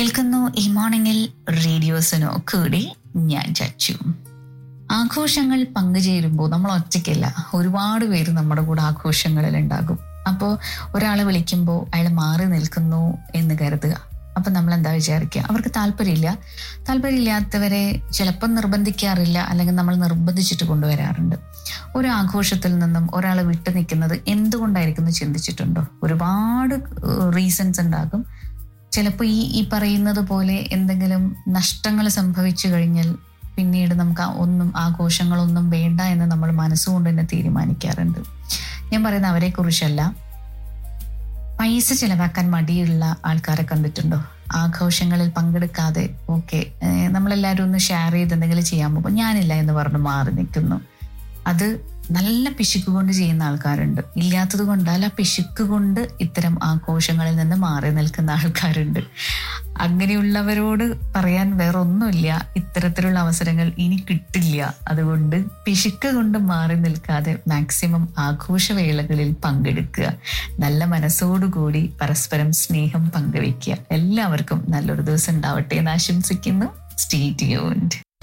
കേൾക്കുന്നു ഈ മോർണിംഗിൽ റേഡിയോസിനോ കൂടി ഞാൻ ചച്ചു ആഘോഷങ്ങൾ പങ്കുചേരുമ്പോൾ നമ്മൾ ഒറ്റയ്ക്കല്ല ഒരുപാട് പേര് നമ്മുടെ കൂടെ ആഘോഷങ്ങളിൽ ഉണ്ടാകും അപ്പോൾ ഒരാളെ വിളിക്കുമ്പോൾ അയാൾ മാറി നിൽക്കുന്നു എന്ന് കരുതുക അപ്പം നമ്മൾ എന്താ വിചാരിക്കുക അവർക്ക് താല്പര്യമില്ല താല്പര്യമില്ലാത്തവരെ ചിലപ്പം നിർബന്ധിക്കാറില്ല അല്ലെങ്കിൽ നമ്മൾ നിർബന്ധിച്ചിട്ട് കൊണ്ടുവരാറുണ്ട് ഒരു ആഘോഷത്തിൽ നിന്നും ഒരാൾ വിട്ടു നിൽക്കുന്നത് എന്തുകൊണ്ടായിരിക്കും എന്ന് ചിന്തിച്ചിട്ടുണ്ടോ ഒരുപാട് റീസൺസ് ഉണ്ടാകും ചിലപ്പോൾ ഈ ഈ പറയുന്നത് പോലെ എന്തെങ്കിലും നഷ്ടങ്ങൾ സംഭവിച്ചു കഴിഞ്ഞാൽ പിന്നീട് നമുക്ക് ആ ഒന്നും ആഘോഷങ്ങളൊന്നും വേണ്ട എന്ന് നമ്മൾ മനസ്സുകൊണ്ട് തന്നെ തീരുമാനിക്കാറുണ്ട് ഞാൻ പറയുന്നത് അവരെ കുറിച്ചല്ല പൈസ ചിലവാക്കാൻ മടിയുള്ള ആൾക്കാരെ കണ്ടിട്ടുണ്ടോ ആഘോഷങ്ങളിൽ പങ്കെടുക്കാതെ ഓക്കെ നമ്മളെല്ലാവരും ഒന്ന് ഷെയർ ചെയ്ത് എന്തെങ്കിലും ചെയ്യാൻ പോകുമ്പോൾ ഞാനില്ല എന്ന് പറഞ്ഞ് മാറി നിൽക്കുന്നു അത് നല്ല പിശുക്ക് കൊണ്ട് ചെയ്യുന്ന ആൾക്കാരുണ്ട് ഇല്ലാത്തത് കൊണ്ടല്ല പിശുക്ക് കൊണ്ട് ഇത്തരം ആഘോഷങ്ങളിൽ നിന്ന് മാറി നിൽക്കുന്ന ആൾക്കാരുണ്ട് അങ്ങനെയുള്ളവരോട് പറയാൻ വേറെ ഒന്നുമില്ല ഇത്തരത്തിലുള്ള അവസരങ്ങൾ ഇനി കിട്ടില്ല അതുകൊണ്ട് പിശുക്ക് കൊണ്ട് മാറി നിൽക്കാതെ മാക്സിമം ആഘോഷവേളകളിൽ പങ്കെടുക്കുക നല്ല മനസ്സോടുകൂടി പരസ്പരം സ്നേഹം പങ്കുവയ്ക്കുക എല്ലാവർക്കും നല്ലൊരു ദിവസം ഉണ്ടാവട്ടെ എന്ന് ആശംസിക്കുന്നു സ്റ്റേ ട്യൂൺഡ്